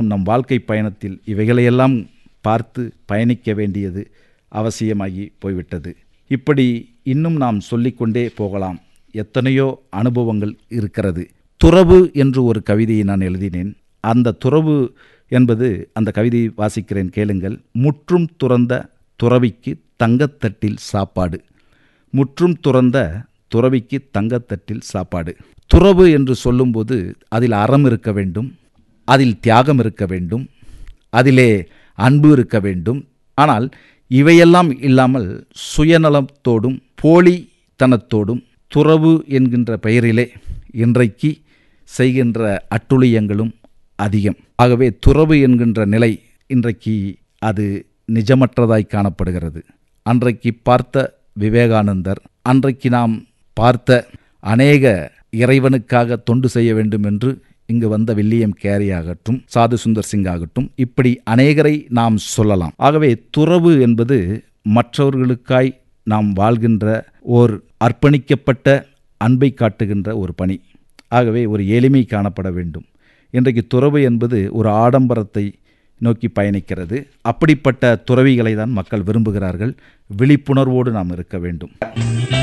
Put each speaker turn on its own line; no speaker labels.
நம் வாழ்க்கை பயணத்தில் இவைகளையெல்லாம் பார்த்து பயணிக்க வேண்டியது அவசியமாகி போய்விட்டது இப்படி இன்னும் நாம் சொல்லிக்கொண்டே போகலாம் எத்தனையோ அனுபவங்கள் இருக்கிறது துறவு என்று ஒரு கவிதையை நான் எழுதினேன் அந்த துறவு என்பது அந்த கவிதையை வாசிக்கிறேன் கேளுங்கள் முற்றும் துறந்த துறவிக்கு தங்கத்தட்டில் சாப்பாடு முற்றும் துறந்த துறவிக்கு தங்கத்தட்டில் சாப்பாடு துறவு என்று சொல்லும்போது அதில் அறம் இருக்க வேண்டும் அதில் தியாகம் இருக்க வேண்டும் அதிலே அன்பு இருக்க வேண்டும் ஆனால் இவையெல்லாம் இல்லாமல் சுயநலத்தோடும் போலித்தனத்தோடும் துறவு என்கின்ற பெயரிலே இன்றைக்கு செய்கின்ற அட்டுழியங்களும் அதிகம் ஆகவே துறவு என்கின்ற நிலை இன்றைக்கு அது நிஜமற்றதாய் காணப்படுகிறது அன்றைக்கு பார்த்த விவேகானந்தர் அன்றைக்கு நாம் பார்த்த அநேக இறைவனுக்காக தொண்டு செய்ய வேண்டும் என்று இங்கு வந்த வில்லியம் கேரி ஆகட்டும் சாது சுந்தர் சிங் ஆகட்டும் இப்படி அநேகரை நாம் சொல்லலாம் ஆகவே துறவு என்பது மற்றவர்களுக்காய் நாம் வாழ்கின்ற ஓர் அர்ப்பணிக்கப்பட்ட அன்பை காட்டுகின்ற ஒரு பணி ஆகவே ஒரு எளிமை காணப்பட வேண்டும் இன்றைக்கு துறவு என்பது ஒரு ஆடம்பரத்தை நோக்கி பயணிக்கிறது அப்படிப்பட்ட துறவிகளை தான் மக்கள் விரும்புகிறார்கள் விழிப்புணர்வோடு நாம் இருக்க வேண்டும்